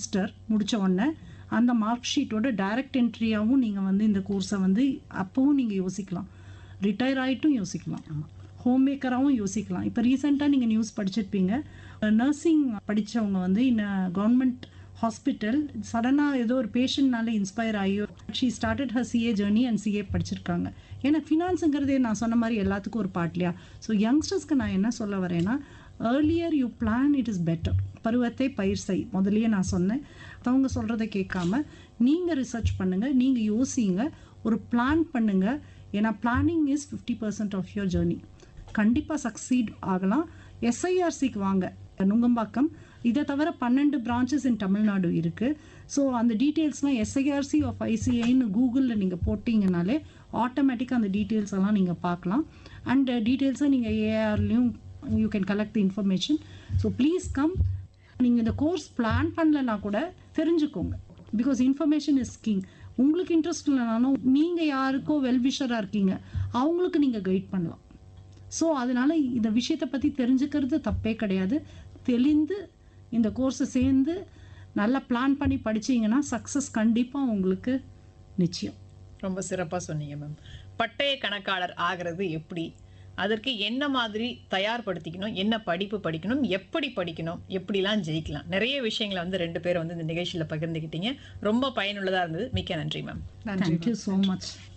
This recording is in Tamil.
செமஸ்டர் முடிச்ச உடனே அந்த மார்க் ஷீட்டோட டைரக்ட் என்ட்ரியாகவும் நீங்கள் வந்து இந்த கோர்ஸை வந்து அப்போவும் நீங்கள் யோசிக்கலாம் ரிட்டையர் ஆகிட்டும் யோசிக்கலாம் ஹோம் மேக்கராகவும் யோசிக்கலாம் இப்போ ரீசெண்டாக நீங்கள் நியூஸ் படிச்சிருப்பீங்க நர்சிங் படித்தவங்க வந்து இந்த கவர்மெண்ட் ஹாஸ்பிட்டல் சடனாக ஏதோ ஒரு பேஷண்ட்னால இன்ஸ்பயர் ஆகி she started her C A journey and C A படிச்சிருக்காங்க ஏன்னா ஃபினான்ஸுங்கிறதே நான் சொன்ன மாதிரி எல்லாத்துக்கும் ஒரு பார்ட் இல்லையா ஸோ யங்ஸ்டர்ஸ்க்கு நான் என்ன சொல்ல வரேன்னா earlier you plan it is better பருவத்தை பயிர் செய் முதல்லயே நான் சொன்னேன் அவங்க சொல்கிறத கேட்காம நீங்கள் ரிசர்ச் பண்ணுங்கள் நீங்கள் யோசிங்க ஒரு பிளான் பண்ணுங்கள் ஏன்னா planning is fifty percent of your journey கண்டிப்பாக சக்சீட் ஆகலாம் எஸ்ஐஆர்சிக்கு வாங்க நுங்கம்பாக்கம் இதை தவிர பன்னெண்டு பிரான்ச்சஸ் இன் தமிழ்நாடு இருக்குது ஸோ அந்த டீட்டெயில்ஸ்லாம் எஸ்ஐஆர்சி ஆஃப் ஐசிஐன்னு கூகுளில் நீங்கள் போட்டிங்கனாலே ஆட்டோமேட்டிக்காக அந்த டீட்டெயில்ஸ் எல்லாம் நீங்கள் பார்க்கலாம் அண்ட் டீட்டெயில்ஸை நீங்கள் ஏஆர்லேயும் you can collect the information so please come நீங்கள் இந்த கோர்ஸ் பிளான் பண்ணலனா கூட தெரிஞ்சுக்கோங்க பிகாஸ் இன்ஃபர்மேஷன் இஸ் கிங் உங்களுக்கு இன்ட்ரெஸ்ட் இல்லைனாலும் நீங்கள் யாருக்கோ வெல்விஷராக இருக்கீங்க அவங்களுக்கு நீங்கள் கைட் பண்ணலாம் ஸோ அதனால இந்த விஷயத்தை பற்றி தெரிஞ்சுக்கிறது தப்பே கிடையாது தெளிந்து இந்த கோர்ஸை சேர்ந்து நல்லா பிளான் பண்ணி படிச்சீங்கன்னா சக்ஸஸ் கண்டிப்பாக உங்களுக்கு நிச்சயம் ரொம்ப சிறப்பா சொன்னீங்க மேம் பட்டய கணக்காளர் ஆகிறது எப்படி அதற்கு என்ன மாதிரி தயார்படுத்திக்கணும் என்ன படிப்பு படிக்கணும் எப்படி படிக்கணும் எப்படிலாம் ஜெயிக்கலாம் நிறைய விஷயங்களை வந்து ரெண்டு பேரும் வந்து இந்த நிகழ்ச்சியில பகிர்ந்துக்கிட்டீங்க ரொம்ப பயனுள்ளதா இருந்தது மிக்க நன்றி மேம் தேங்க்யூ ஸோ மச்